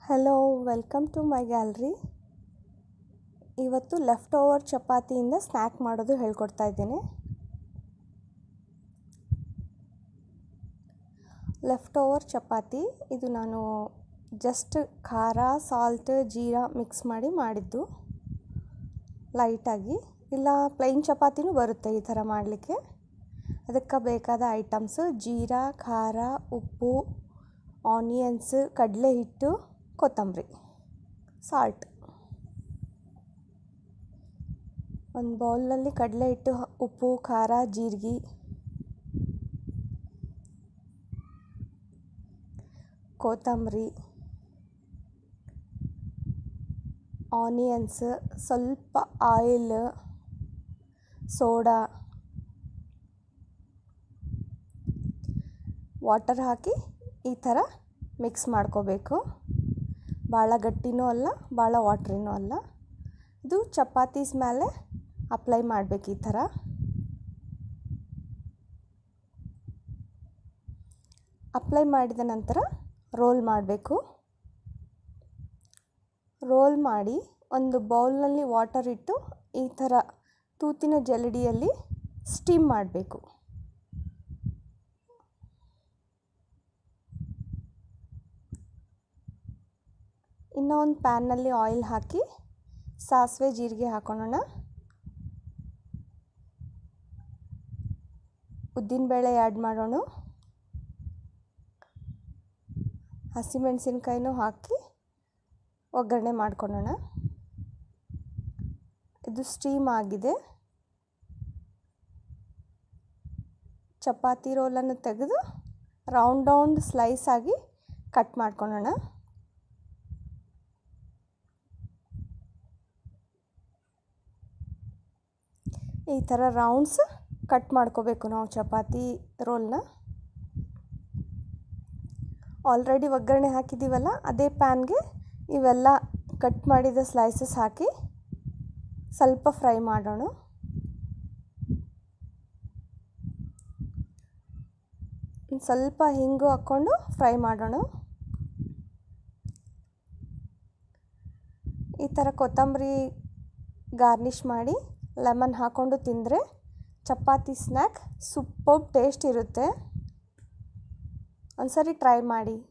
hello welcome to my gallery ಇವತ್ತು left over ಚಪಾತಿಯಿಂದ snack ಮಾಡೋದು ಹೇಳ್ಕೊಡ್ತಾ ಇದ್ದೀನಿ ಲೆಫ್ಟ್ ಓವರ್ ಚಪಾತಿ ಇದು ನಾನು ಜಸ್ಟ್ ಖಾರ ಸಾಲ್ಟ್ ಜೀರಾ ಮಿಕ್ಸ್ ಮಾಡಿ ಮಾಡಿದ್ದು ಲೈಟಾಗಿ ಇಲ್ಲ ಪ್ಲೈನ್ ಚಪಾತಿನೂ ಬರುತ್ತೆ ಈ ಥರ ಮಾಡಲಿಕ್ಕೆ ಅದಕ್ಕೆ ಬೇಕಾದ ಐಟಮ್ಸು ಜೀರಾ ಖಾರ ಉಪ್ಪು ಆನಿಯನ್ಸ್ ಕಡಲೆ ಹಿಟ್ಟು ಕೊತ್ತಂಬರಿ ಸಾಲ್ಟ್ ಒಂದು ಬೌಲ್ನಲ್ಲಿ ಕಡಲೆ ಹಿಟ್ಟು ಉಪ್ಪು ಖಾರ ಜೀರಿಗೆ ಕೊತ್ತಂಬರಿ ಆನಿಯನ್ಸ್ ಸ್ವಲ್ಪ ಆಯಿಲ್ ಸೋಡಾ ವಾಟರ್ ಹಾಕಿ ಈ ಥರ ಮಿಕ್ಸ್ ಮಾಡ್ಕೋಬೇಕು ಭಾಳ ಗಟ್ಟಿನೂ ಅಲ್ಲ ಭಾಳ ವಾಟ್ರಿನೂ ಅಲ್ಲ ಇದು ಚಪಾತೀಸ್ ಮೇಲೆ ಅಪ್ಲೈ ಮಾಡಬೇಕು ಈ ಥರ ಅಪ್ಲೈ ಮಾಡಿದ ನಂತರ ರೋಲ್ ಮಾಡಬೇಕು ರೋಲ್ ಮಾಡಿ ಒಂದು ಬೌಲ್ನಲ್ಲಿ ವಾಟರ್ ಇಟ್ಟು ಈ ಥರ ತೂತಿನ ಜಲಡಿಯಲ್ಲಿ ಸ್ಟೀಮ್ ಮಾಡಬೇಕು ಇನ್ನೂ ಒಂದು ಪ್ಯಾನ್ನಲ್ಲಿ ಆಯಿಲ್ ಹಾಕಿ ಸಾಸಿವೆ ಜೀರಿಗೆ ಹಾಕೊಳ್ಳೋಣ ಉದ್ದಿನಬೇಳೆ ಆ್ಯಡ್ ಮಾಡೋಣ ಹಸಿಮೆಣಸಿನ್ಕಾಯಿನೂ ಹಾಕಿ ಒಗ್ಗರಣೆ ಮಾಡ್ಕೊಳ್ಳೋಣ ಇದು ಸ್ಟೀಮ್ ಆಗಿದೆ ಚಪಾತಿ ರೋಲನ್ನು ತೆಗೆದು ರೌಂಡ್ ರೌಂಡ್ ಸ್ಲೈಸ್ ಆಗಿ ಕಟ್ ಮಾಡ್ಕೊಳ್ಳೋಣ ಈ ಥರ ರೌಂಡ್ಸ್ ಕಟ್ ಮಾಡ್ಕೋಬೇಕು ನಾವು ಚಪಾತಿ ರೋಲ್ನ ಆಲ್ರೆಡಿ ಒಗ್ಗರಣೆ ಹಾಕಿದ್ದೀವಲ್ಲ ಅದೇ ಪ್ಯಾನ್ಗೆ ಇವೆಲ್ಲ ಕಟ್ ಮಾಡಿದ ಸ್ಲೈಸಸ್ ಹಾಕಿ ಸ್ವಲ್ಪ ಫ್ರೈ ಮಾಡೋಣ ಸ್ವಲ್ಪ ಹಿಂಗು ಹಾಕ್ಕೊಂಡು ಫ್ರೈ ಮಾಡೋಣ ಈ ಥರ ಕೊತ್ತಂಬರಿ ಗಾರ್ನಿಷ್ ಮಾಡಿ ಲೆಮನ್ ಹಾಕ್ಕೊಂಡು ತಿಂದರೆ ಚಪಾತಿ ಸ್ನ್ಯಾಕ್ ಸೂಪರ್ ಟೇಸ್ಟ್ ಇರುತ್ತೆ ಒಂದ್ಸರಿ ಟ್ರೈ ಮಾಡಿ